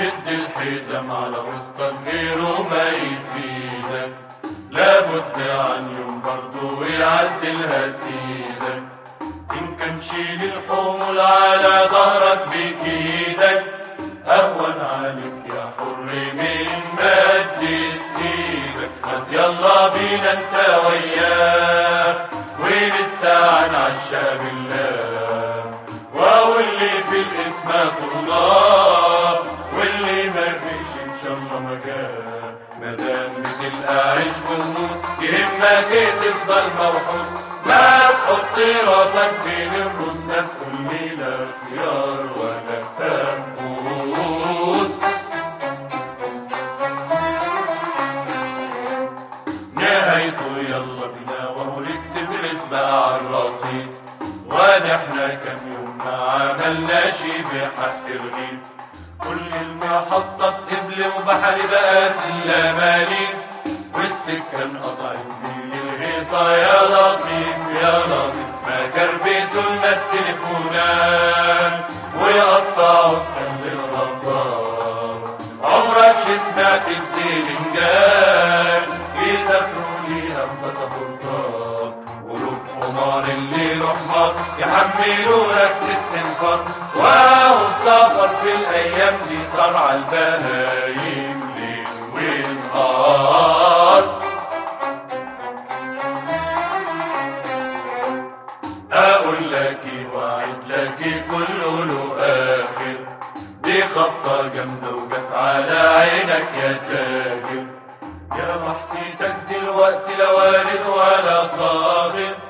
شد الحزام على وسطك غيره ما يفيدك لابد عن يوم برضه ويعدلها سيدك إن كان شيل الحمل على ظهرك بكيدك أهون عليك يا حر من مدت إيدك قد يلا بينا أنت وياه ونستعن عالشاب الله واللي في الاسماء الله واللي ما فيش ان شاء الله مجال مدام بتلقى عيش ونوس يهمك تفضل موحوس ما تحط راسك بين الروس ما تقول لي لا خيار ولا فانوس نهايته يلا بينا وهو نكسب رزق على الرصيف وادي احنا كم يوم ما عملناش بحق الغيب كل المحطة قبل وبحر بقت إلا مالين والسكة انقطعت من الهيصة يا لطيف يا لطيف ما كربسوا لنا التليفونات ويقطعوا التل الغدار عمرك شي سمعت الديلنجان يسافروا ليها بباسبورتات ولو حمار الليل حمار يحملوا لك ست انفار واهو السفر في الايام دي صار على البهايم ليل ونهار اقول لك وعد لك كله له اخر دي خبطة جامدة وجت على عينك يا تاجر يا محسيتك دلوقتي لا والد ولا صاغر